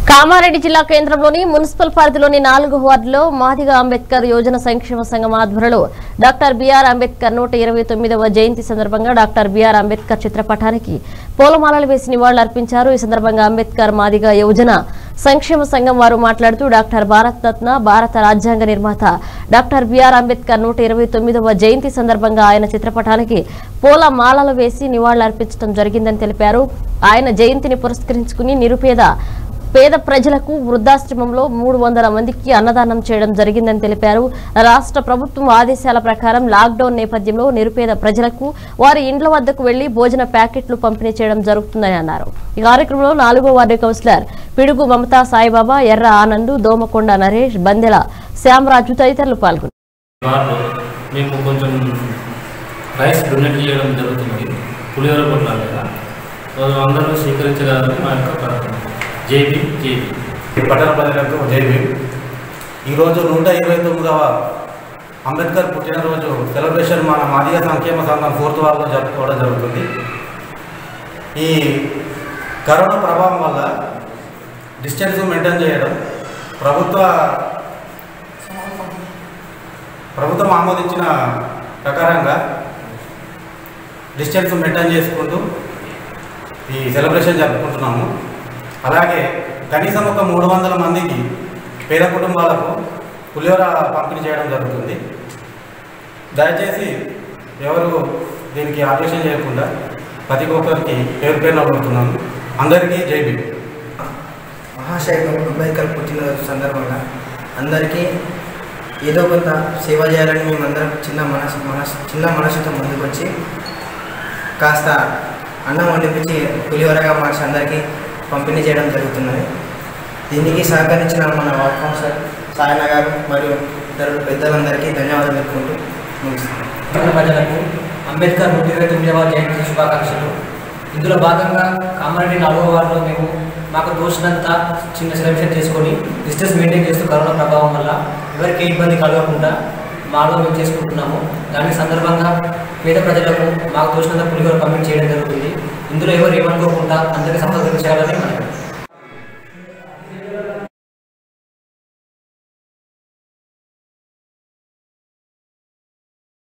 కామారెడ్డి జిల్లా కేంద్రంలోని మున్సిపల్ పరిధిలోని నాలుగు వార్డులో మాదిగ అంబేద్కర్ యోజన సంక్షేమ సంఘం ఆధ్వర్యంలో డాక్టర్ బిఆర్ అంబేద్కర్ నూట ఇరవై తొమ్మిదవ జయంతి సందర్భంగా డాక్టర్ బిఆర్ అంబేద్కర్ చిత్రపటానికి పూలమాలలు వేసి నివాళులర్పించారు ఈ సందర్భంగా అంబేద్కర్ మాదిగ యోజన సంక్షేమ సంఘం వారు మాట్లాడుతూ డాక్టర్ భారత్ రత్న భారత రాజ్యాంగ నిర్మాత డాక్టర్ బిఆర్ అంబేద్కర్ నూట ఇరవై తొమ్మిదవ జయంతి సందర్భంగా ఆయన చిత్రపటానికి పూల మాలలు వేసి నివాళులర్పించడం జరిగిందని తెలిపారు ఆయన జయంతిని పురస్కరించుకుని నిరుపేద పేద ప్రజలకు వృద్ధాశ్రమంలో మూడు వందల మందికి అన్నదానం చేయడం జరిగిందని తెలిపారు రాష్ట్ర ప్రభుత్వం ఆదేశాల ప్రకారం లాక్డౌన్ నేపథ్యంలో నిరుపేద ప్రజలకు వారి ఇండ్ల వద్దకు వెళ్లి భోజన ప్యాకెట్లు పంపిణీ చేయడం జరుగుతుందని అన్నారు ఈ కార్యక్రమంలో నాలుగో వార్డు కౌన్సిలర్ పిడుగు మమతా సాయిబాబా ఎర్ర ఆనంద్ దోమకొండ నరేష్ బందెల శ్యామరాజు తదితరులు పాల్గొన్నారు వార్డు మేము కొంచెం రైస్ డొనేట్ చేయడం జరుగుతుంది పులిహోర కొట్టాలి కదా సో అందరూ స్వీకరించగలరని మా యొక్క ప్రార్థన జేబీ జేబీ ఈ పట్టణ ప్రజలకు జైవి ఈరోజు నూట ఇరవై తొమ్మిదవ అంబేద్కర్ పుట్టినరోజు సెలబ్రేషన్ మన మాదిగ సంక్షేమ సంఘం ఫోర్త్ వార్లో జరుపుకోవడం జరుగుతుంది ఈ కరోనా ప్రభావం వల్ల డిస్టెన్స్ మెయింటైన్ చేయడం ప్రభుత్వ ప్రభుత్వం ఆమోదించిన ప్రకారంగా డిస్టెన్స్ మెయింటైన్ చేసుకుంటూ ఈ సెలబ్రేషన్ జరుపుకుంటున్నాము అలాగే కనీసం ఒక మూడు వందల మందికి పేద కుటుంబాలకు పులిహోర పంపిణీ చేయడం జరుగుతుంది దయచేసి ఎవరు దీనికి ఆపరేషన్ చేయకుండా ప్రతి ఒక్కరికి పేరు పేరున అడుగుతున్నాను అందరికీ జై భీమ్ మహాశైవం అంబేద్కర్ పుట్టినరోజు సందర్భంగా అందరికీ ఏదో కొంత సేవ చేయాలని మేమందరం చిన్న మనసు మనసు చిన్న మనసుతో ముందుకొచ్చి కాస్త అన్నం వండిపించి పులిహోరగా మార్చి అందరికీ పంపిణీ చేయడం జరుగుతున్నది దీనికి సహకరించిన మన వార్డ్ కౌన్సిలర్ సాయన గారు మరియు ఇతర పెద్దలందరికీ ధన్యవాదాలు చెప్పుకుంటూ ముగిస్తున్నాను పట్టణ ప్రజలకు అంబేద్కర్ నూట ఇరవై తొమ్మిదవ జయంతి శుభాకాంక్షలు ఇందులో భాగంగా కామారెడ్డి నాలుగో వార్డులో మేము మాకు తోచినంత చిన్న సెలబ్రేషన్ చేసుకొని డిస్టెన్స్ మెయింటైన్ చేస్తూ కరోనా ప్రభావం వల్ల ఎవరికి ఏ ఇబ్బంది కలగకుండా మాలో మేము చేసుకుంటున్నాము దాని సందర్భంగా పేద ప్రజలకు మాకు తోచినంత పులిహోర పంపిణీ చేయడం జరుగుతుంది ఇందులో ఎవరు ఏమనుకోకుండా అందరికీ సంతోషించాలని మనం